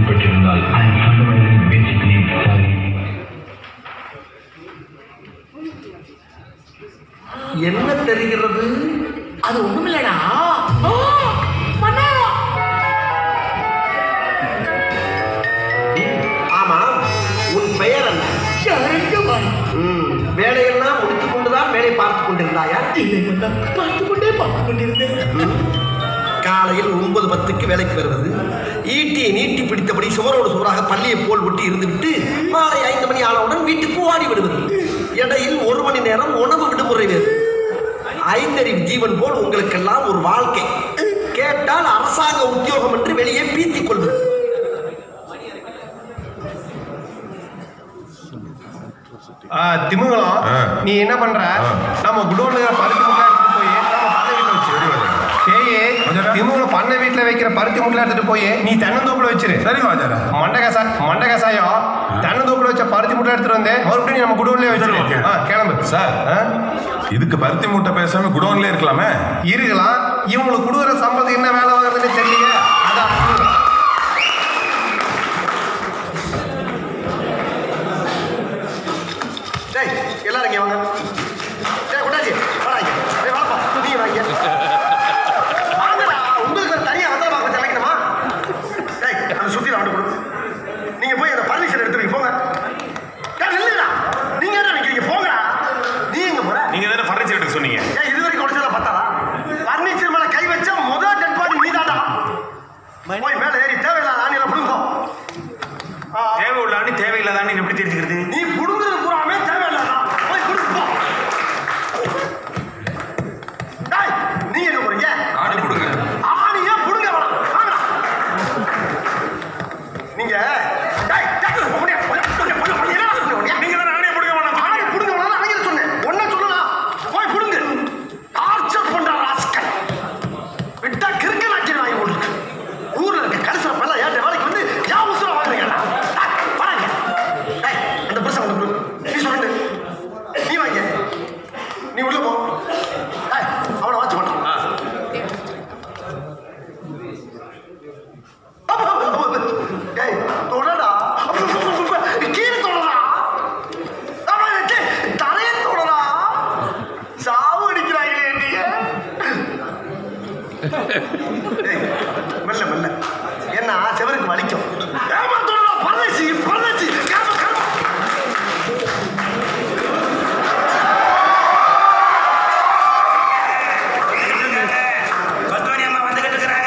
ஏற்பட்டிருந்தால் I am fundamentally basically sorry என்ன தெரிகிறது அது ஒண்ணுமில்லடா ஆ, மன்னா. ஆமா உன் பெயர் என்ன சரங்கபாணி. ம், வேலையெல்லாம் முடித்துக் கொண்டுதான் வேலை பார்த்துக் கொண்டிருந்தாயா இல்லை மன்னா, பார்த்துக் கொண்டே பார்த்துக் கொண்டிருந்தேன் காலையில் ஒன்பது பத்துக்கு வேலைக்கு வருவது ஈட்டியை நீட்டி பிடித்தபடி சுவரோடு சுவராக பள்ளியை போல் ஒட்டி இருந்துவிட்டு மாலை ஐந்து மணி ஆனவுடன் வீட்டுக்கு ஓடி விடுவது இடையில் ஒரு மணி நேரம் உணவு விடுமுறை வேறு ஐந்தறிவு ஜீவன் போல் உங்களுக்கெல்லாம் ஒரு வாழ்க்கை கேட்டால் அரசாங்க உத்தியோகம் என்று வெளியே பீத்திக் கொள்வது ஆ, திமிங்கலம் ஆ. நீ என்ன பண்ற ஆ. நம்ம குடோன்ல பருத்தி முட்டை எடுத்துட்டு போய் நம்ம பண்ணை வீட்டுல வச்சு சரி வாஜாரா பேய் வாஜாரா. திமிங்கலம் பண்ணை வீட்டுல வைக்கிற பருத்தி முட்டை எடுத்துட்டு போய் நீ தென்னந்தோப்புல வச்சிரு சரிங்க வாஜாரா மண்டகசா மண்டகசாயம் தென்னந்தோப்புல வச்ச பருத்தி முட்டை எடுத்துட்டு வந்து மறுபடியும் நீ நம்ம குடோன்லயே சரி, வச்சிரு ஓகே. ஆ, கிளம்பு சார் ஆ? இதுக்கு பருத்தி மூட்டை பேசாம குடோன்ல இருக்கலாமே இருக்கலாம் இவங்களுக்கு கொடுக்குற சம்பளத்துக்கு என்ன வேலை வாங்குறதுன்னு தெரியல அதான் டேய் எல்லாரும் இங்க வாங்க டேய் குண்டாச்சி வாடா இங்க டேய் வாப்பா நீ வாங்க வாங்கடா உங்களுக்கு ஒரு தனியா வந்தா வாங்க தலைக்கணுமா டேய் அந்த சுத்தில வந்து கொடு நீங்க போய் அந்த பர்மிஷன் எடுத்துட்டு போங்க டேய் நில்லுடா நீங்க என்ன நிக்கிறீங்க போங்கடா நீ எங்க போற நீங்க தானே ஃபர்னிச்சர் எடுக்க சொன்னீங்க ஏன் இது வரைக்கும் உடச்சதா பார்த்தாரா பர்னிச்சர் மேல கை வச்சா முதல் டெட் பாடி நீதாடா போய் மேல ஏறி தேவையில்லாத ஆணியில புடுங்கோ ஆ, தேவை உள்ள ஆணி தேவையில்லாத ஆணி எப்படி தெரிஞ்சுக்கிறது நீ புடுங்குறது பூராமே தேவையில்லாதா போய் புடுங்க போ டேய் நீங்க எங்க போறீங்க ஆணி கொடுங்க ஆணியே புடுங்க வேணாம் வாங்கடா நீங்க டேய் டேய் போடியா போடியா போடியா போடியா போடியா என்னடா சொல்றீங்க போடியா? நீங்க தானே ஆணியை கொடுக்க வேணாம் ஆணி புடுங்க வேணாம் அங்கே சொன்னேன் ஒன்ன சொல்லலாம் போய் புடுங்க டார்ச்சர் பண்ற ராஸ்கல் விட்டா கிறுக்க நாக்கி வாங்கி போட்டுருக்கு ஊர்ல இருக்க கடைசியில் பல்ல ஏற்ற வேலைக்கு வந்து யா உசுர வாங்குறீங்களா வாங்க டேய் அந்த புருஷன் வந்து கொடு. நீ சொல்லு நீ வாங்க நீ உள்ள போ டேய் அவனை வாட்ச் பண்றான் டேய் தொடடா கீழே தொடடா ஆமா, டேய், தரையை தொடடா சாவு அடிக்கிறாங்களே நீங்க டேய், மெல்ல மெல்ல என்ன செவருக்கு வலிக்கும் ஏமா தொடடா பரதேசி பரதேசி காம காம பத்மனி அம்மா வந்துகிட்டு இருக்கிறாங்க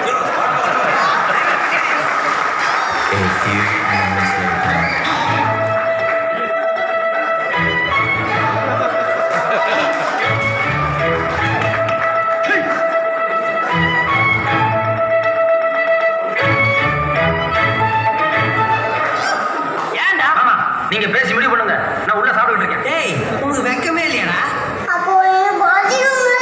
A few moments later. ஏன்டா ஆமா நீங்க பேசி முடிவு பண்ணுங்க நான் உள்ள சாப்பிட்டுட்டு இருக்கேன் டேய் உனக்கு வெக்கமே இல்லையாடா அப்போ பாத்ரூம்ல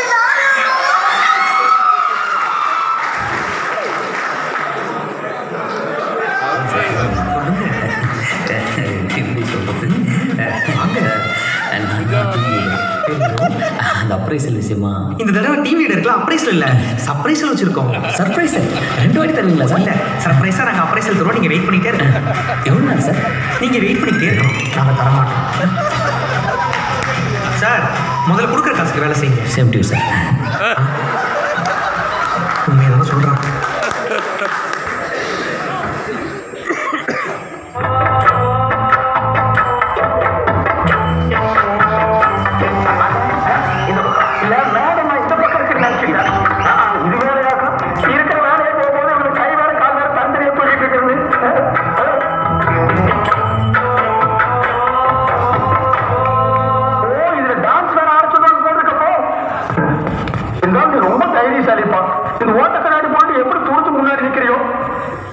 எப்படி சொல்றது வாங்க நான் தெரியும் அந்த அப்ரைசல் விஷயமா இந்த தடவை டிவி எடுக்கலாம் அப்ரைசல் இல்ல சர்ப்ரைசல் வச்சிருக்கோம் சர்ப்ரைஸ் ரெண்டு வாட்டி தருவீங்களா சார் இல்ல சர்ப்ரைஸா நாங்க அப்ரைசல் தருவோம் நீங்க வெயிட் பண்ணிட்டே இருங்க எவ்வளோ நாள் சார் நீங்க வெயிட் பண்ணிட்டே இருக்கணும் நாங்க தர மாட்டோம் சார் முதல்ல கொடுக்குற காசுக்கு வேலை செய்யுங்க சேம் டியூ சார் உண்மையை தான் சொல்றான் இல்ல மேடம் நான் இந்த பக்கம் இருக்கு நினைச்சுக்கிறேன் இது வேலையாக்கும் இருக்கிற வேலையை போகும்போது இவனுக்கு கை வேற கால் வேற தந்திரியை தூக்கிட்டு இருக்கிறது ஓ இதுல டான்ஸ் வேற ஆட சொல்லுவாங்க போட்டிருக்கப்போ இருந்தாலும் நீ ரொம்ப தைரியசாலிப்பா இந்த ஓட்ட கண்ணாடி போட்டு எப்படி துணிச்சு முன்னாடி நிக்கிறியோ